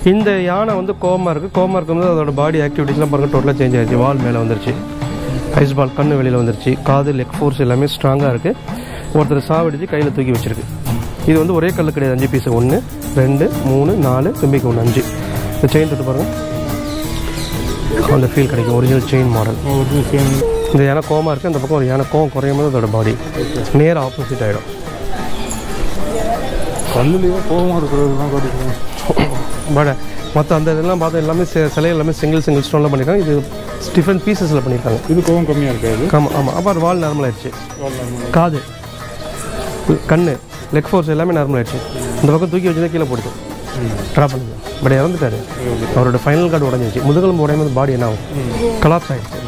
இந்த யானை வந்து கோமா இருக்குது கோமா இருக்கும்போது அதோட பாடி ஆக்டிவிட்டிஸ்லாம் பாருங்கள் டோட்டலாக சேஞ்ச் ஆயிடுச்சு வால் மேலே வந்துருச்சு ஐஸ் பால் கண்ணு வெளியில் வந்துருச்சு காது லெக் ஃபோர்ஸ் எல்லாமே ஸ்ட்ராங்காக இருக்குது ஒருத்தர் சாவடிச்சு கையில் தூக்கி வச்சிருக்கு இது வந்து ஒரே கல்லு கிடையாது அஞ்சு பீஸ் ஒன்று ரெண்டு மூணு நாலு தும்பிக்கு ஒன்று அஞ்சு இந்த செயின் தொட்டு பாருங்கள் அந்த ஃபீல் கிடைக்கும் ஒரிஜினல் செயின் மாடல் ஒரு சேம் இந்த யானை கோமா இருக்குது அந்த பக்கம் ஒரு யானை கோவம் குறையும் போது அதோட பாடி நேர் ஆப்போசிட் ஆகிடும் கல்லுலேயே கோபமாக இருக்கிறது தான் காட்டிக்கணும் பட் மற்ற அந்த இதெல்லாம் பார்த்தா எல்லாமே சி- சிலை எல்லாமே சிங்கிள் சிங்கிள் ஸ்டோனில் பண்ணியிருக்காங்க இது டிஃப்ரெண்ட் பீசஸில் பண்ணியிருக்காங்க இது கோபம் கம்மியாக இருக்காது ஆமாம் ஆமாம் அப்புறம் வால் நார்மல் ஆயிடுச்சு காது கண்ணு லெக் ஃபோர்ஸ் எல்லாமே நார்மல் ஆயிடுச்சு இந்த பக்கம் தூக்கி வச்சுதான் கீழே போடுது ட்ராப் பண்ணுங்க பட் இறந்துட்டாரு அவரோட ஃபைனல் கார்டு உடஞ்சிச்சு முதுகெலும்பு உடையும் போது பாடி என்ன ஆகும் கலாப்ஸ் ஆயிடுச்சு